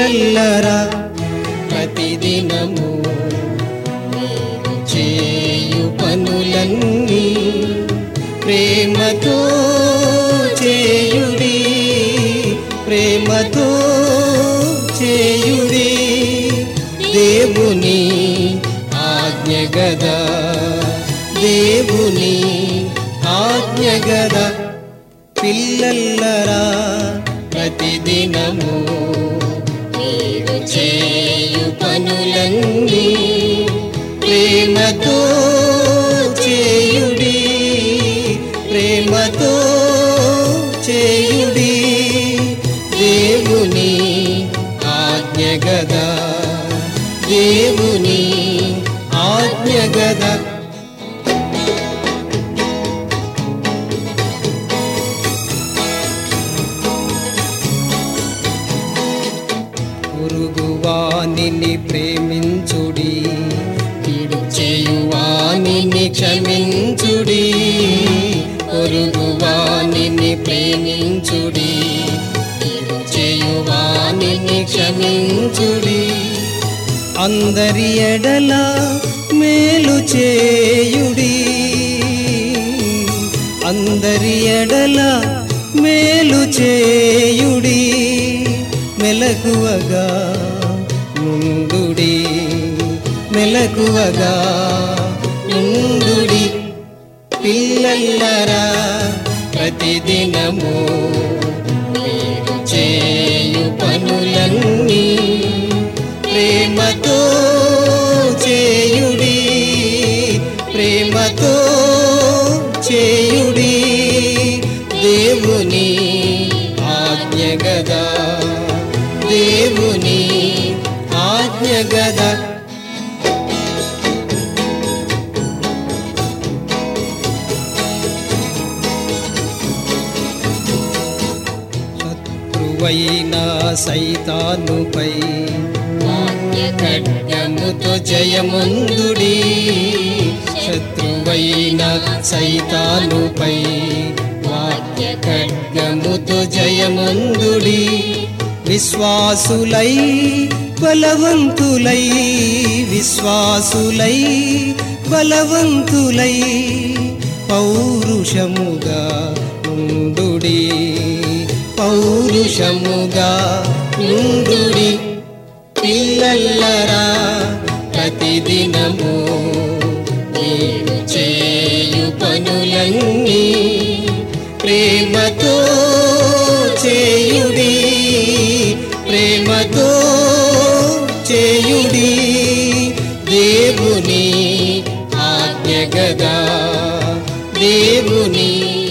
పిల్లల్లరా ప్రతిదినము మీరు చేయు పనులన్నీ ప్రేమతో చేయుడి ప్రేమతో చేయుడి దేవుని ఆజ్ఞగద దేవుని ఆజ్ఞగద పిల్లల్లరా ప్రతిదినము మీరు చేయు పనులన్నీ ప్రేమతో చేయుడి ప్రేమతో చేయుడి దేవుని ఆజ్ఞగదా దేవుని ఆజ్ఞగదా పొరుగువానిని ప్రేమించుడి కీడు చేయువానిని క్షమించుడి పొరుగువానిని ప్రేమించుడి కీడు చేయువానిని క్షమించుడి అందరి ఎడల మేలు చేయుడి అందరి ఎడల మేలు చేయుడి మెలకువగా ముందుడి మెలకువగా ముందుడి పిల్లల్లరా ప్రతిదినము మీరు చేయు పనులన్నీ ప్రేమతో చేయుడి ప్రేమతో చేయుడి దేవుని ఆజ్ఞగదా దేవుని ఆజ్ఞగదా శత్రువైన సైతానుపై ఖడ్గముతో జయముందుడి శత్రువైన సైతానుపై వాక్య ఖడ్గముతో జయముందుడి విశ్వాసులై బలవంతులై విశ్వాసులై బలవంతులై పౌరుషముగా ఉండుడి పౌరుషముగా ఉండుడి పిల్లల్లరా ప్రతిదినము మీరు చేయు పనులన్నీ ప్రేమతో చేయుడి ప్రేమతో చేయుడి దేవుని ఆజ్ఞగదా దేవుని